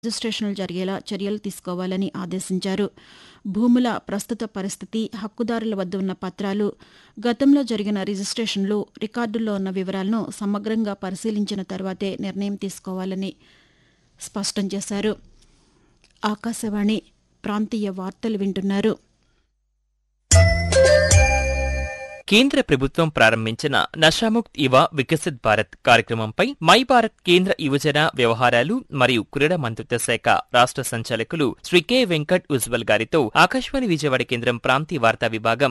రిజిస్ట్రేషన్లు జరిగేలా చర్యలు తీసుకోవాలని ఆదేశించారు భూముల ప్రస్తుత పరిస్థితి హక్కుదారుల వద్ద ఉన్న పత్రాలు గతంలో జరిగిన రిజిస్ట్రేషన్లు రికార్డుల్లో ఉన్న వివరాలను సమగ్రంగా పరిశీలించిన తర్వాతే నిర్ణయం తీసుకోవాలని స్పష్టం చేశారు ఆకాశవాణి ప్రాంతీయ వార్తలు వింటున్నారు కేంద్ర ప్రభుత్వం ప్రారంభించిన నషాముక్త్ యువ వికసిత్ భారత్ కార్యక్రమంపై మై భారత్ కేంద్ర యువజన వ్యవహారాలు మరియు క్రీడా మంత్రిత్వ శాఖ రాష్ట్ర సంచాలకులు శ్రీ కె వెంకట్ ఉజ్వల్ గారితో ఆకాశవాణి విజయవాడ కేంద్రం ప్రాంతీయ వార్తా విభాగం